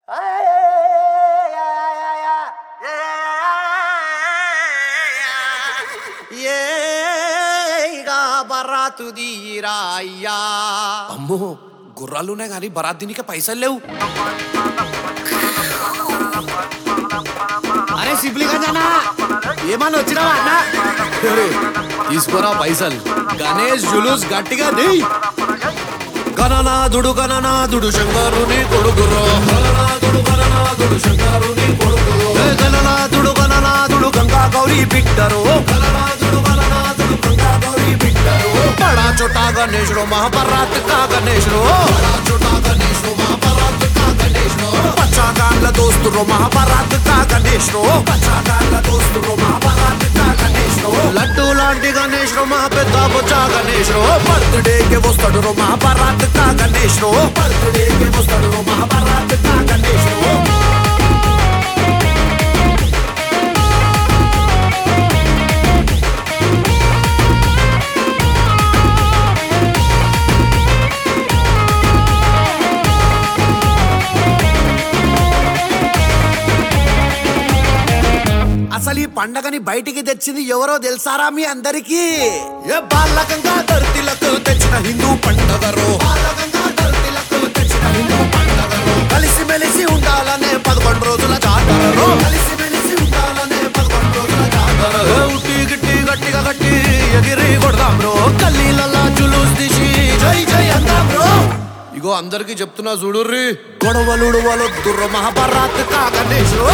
ఏగా బరాతు దీరా అయ్యా అమ్మో గుర్రాలునే గాని బరాత్ దీనికి పైసలు లేవు అరే సిబ్లిగా జానా ఏమన్నా వచ్చినావా అన్న తీసుకోరా పైసలు గణేష్ జులూస్ గట్టిగా దియ్ గణనాథుడు గణనాథుడు శంకరుని కొడుకురో గణనాథుడు గణనాథుడు శంకరుని కొడుకురో ఏ గణనాథుడు గణనాథుడు గంగా గౌరీ బిడ్డరు గణనాథుడు గణనాథుడు గంగా గౌరీ బిడ్డరు బడా చోటా గణేశుడు మహాభారత్ కా గణేశుడు చోటా గణేష్ మహాభారత్ కా గణేష్ పచ్చాగాన్ల దోస్తురు మహాభారత్ కా గణేశుడు పచ్చాగాళ్ళ దోస్తులు మహాభారత్ కా గణేష్ లడ్డు లాంటి గణేశుడు మహా పెద్ద బొచ్చా గణేశుడు బర్త్డేకి వస్తాడు రో మహాభారత్ కా గణేశుడు బర్త్డేకి వస్తాడు మహాభారత్ కా గణేష్ అసలు ఈ పండగని బయటికి తెచ్చింది ఎవరో తెలుసారా మీ అందరికి ఏ బాలకంగా ధరతిలకు తెచ్చిన హిందూ పండగరో కలిసి మెలిసి ఉండాలనే పదకొండు రోజుల జాతరలో కలిసి మెలిసి ఉండాలనే పదకొండు రోజుల జాతర ఉట్టి గిట్టి గట్టిగా గట్టి ఎగిరి కొడదాం బ్రో కల్లీలల్లా జులూస్ తీసి జై జై అందాం బ్రో ఇగో అందరికి చెప్తున్నా చూడుర్రి గొడవలుడు వలొద్దుర్రో మహాభారత్ కా గణేశుడు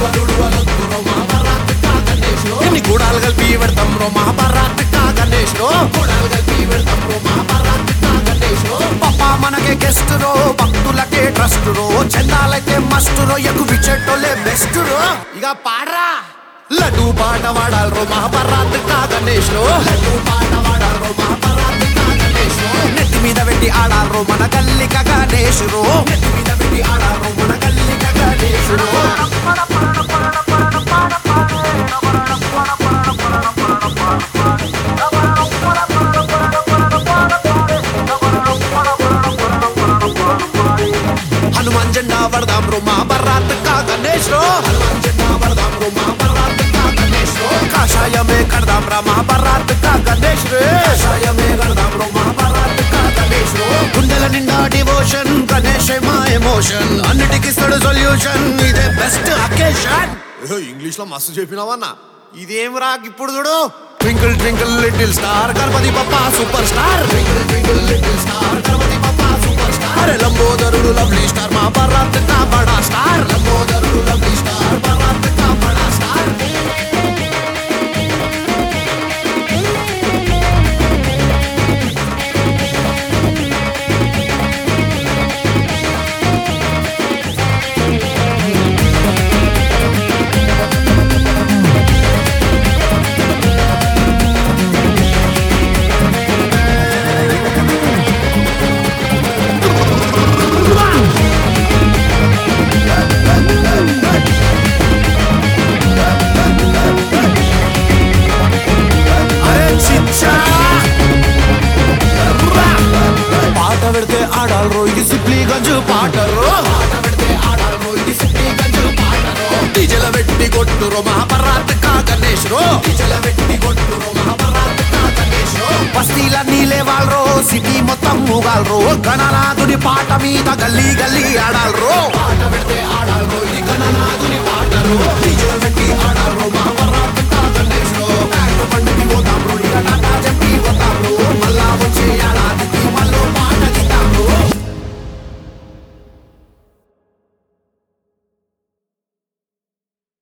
ఎన్ని గూడాలు కలిపి పెడతాం రో మహాభారత్ కా గణేశుడు పప్పా మనకే గెస్ట్ రో భక్తులకే ట్రస్ట్ రో చందాలైతే మస్ట్ రో ఎగు విచెట్టోలే బెస్ట్ రో ఇక పాడరా లడ్డు పాట వాడాలి రో మహాభారత్ కా గణేశుడు నెత్తి మీద పెట్టి ఆడారు మన గల్లిక గణేశుడు నెత్తి మీద పెట్టి ఆడారు మన గల్లిక గణేశుడు హనుమాన్ జెండా వడదాం రో మహాభారత్ కా గణేశుడు హనుమాన్ జెండా వడదాం రో మహాభారత్ కా గణేశుడు కాషాయమే కడదాం రా మహాభారత్ కా గణేశుడు కాషాయమే కడదాం రో మహాభారత్ కా గణేశుడు గుండెల నిండా డివోషన్ గణేష్ మా ఎమోషన్ అన్నిటికి ఇస్తాడు సొల్యూషన్ ఇదే బెస్ట్ అకేషన్ ఇంగ్లీష్ లో మస్తు చెప్పినావన్నా ఇదేం రా ఇప్పుడు చూడు twinkle twinkle little star Ganapati Bappa super star twinkle twinkle little star Ganapati Bappa super star లంబోదరుడు లవ్లీ స్టార్ మా భరత్ కా బడా స్టార్ లంబోదరుడు లవ్లీ స్టార్ భరత్ కా బడా స్టార్ అరే చిచ్చా పాట పెడితే ఆడాలరో ఇది సిప్లీ గంజు పాటరో డీజల పెట్టి కొట్టురో మహాభారత్ కా గణేష్ రో డీజల పెట్టి కొట్టురో మహాభారత్ కా గణేష్ రో బస్తీల నీలే వాళ్ళరో సిటీ మొత్తం ఊగాలరో గణనాథుని పాట మీద గల్లీ గల్లీ ఆడాలరో పాట పెడితే ఆడాలరో ఇది గణనాథుని పాటరో డీజే